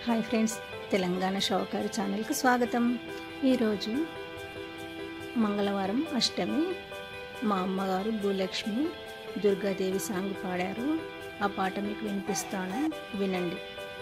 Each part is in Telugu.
హాయ్ ఫ్రెండ్స్ తెలంగాణ షావుకారు ఛానల్కి స్వాగతం ఈరోజు మంగళవారం అష్టమి మా అమ్మగారు భూలక్ష్మి దుర్గాదేవి సాంగ్ పాడారు ఆ పాట మీకు వినిపిస్తాను వినండి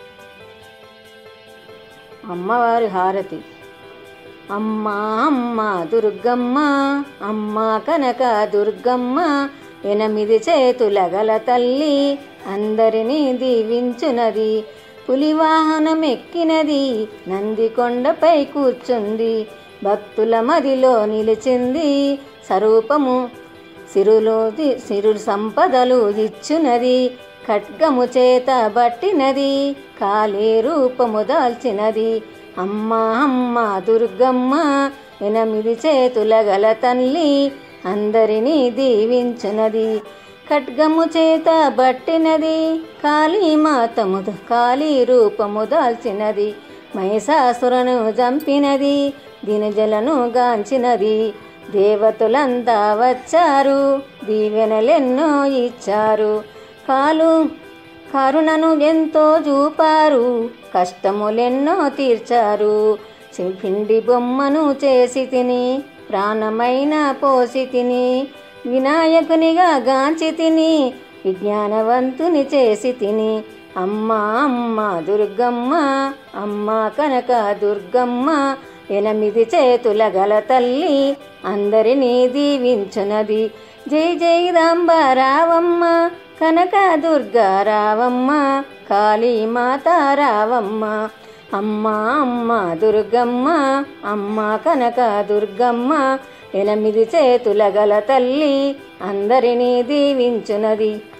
అమ్మవారి హారతి అమ్మ అమ్మ దుర్గమ్మ అమ్మ కనక దుర్గమ్మ ఎనిమిది చేతుల గల తల్లి అందరినీ దీవించునది పులివాహనం ఎక్కినది నంది కొండపై కూర్చుంది భక్తుల మదిలో నిలిచింది స్వరూపము సిరులో సిరు సంపదలు ఇచ్చునది ఖడ్గము చేత బట్టినది కాళీ రూపము దాల్చినది అమ్మ అమ్మ దుర్గమ్మ ఎనిమిది చేతుల గల తల్లి అందరినీ దీవించునది ఖడ్గము చేత బట్టినది కాళీమాతము కాళీ రూపము దాల్చినది మహిషాసురను చంపినది దినజలను గాంచినది దేవతలంతా వచ్చారు దీవెనలెన్నో ఇచ్చారు కాలు కరుణను ఎంతో చూపారు కష్టములెన్నో తీర్చారు చి- పిండి బొమ్మను చేసి తిని ప్రాణమైన పోసి తిని వినాయకునిగా గాంచి తిని విజ్ఞానవంతుని చేసి తిని అమ్మ అమ్మ దుర్గమ్మ అమ్మ కనక దుర్గమ్మ ఎనిమిది చేతుల గల తల్లి అందరినీ దీవించునది జై జై రాంబ రావమ్మ కనక దుర్గా రావమ్మ కాళీమాత రావమ్మ అమ్మ అమ్మ దుర్గమ్మ అమ్మ కనక దుర్గమ్మ ఎనిమిది చేతుల గల తల్లి అందరినీ దీవించునది